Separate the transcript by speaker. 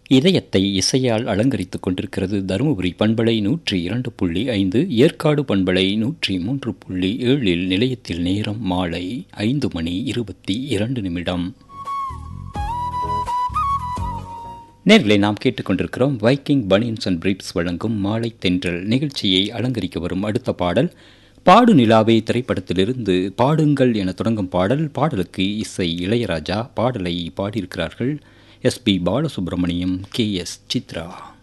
Speaker 1: இதயத்தை இசையால் அலங்கரித்துக் கொண்டிருக்கிறது தருமபுரி பண்பலை நூற்றி இரண்டு புள்ளி ஐந்து ஏற்காடு பண்பலை நூற்றி மூன்று புள்ளி ஏழில் நிலையத்தில் நேரம் மாலை ஐந்து மணி இருபத்தி இரண்டு நிமிடம் நேர்களை நாம் கேட்டுக்கொண்டிருக்கிறோம் வைக்கிங் பனியன்ஸ் அண்ட் பிரீப்ஸ் வழங்கும் மாலை தென்றல் நிகழ்ச்சியை அலங்கரிக்க வரும் அடுத்த பாடல் பாடு நிலாவே திரைப்படத்திலிருந்து பாடுங்கள் என தொடங்கும் பாடல் பாடலுக்கு இசை இளையராஜா பாடலை பாடியிருக்கிறார்கள் S P Balasubrahmanyam K S Chitra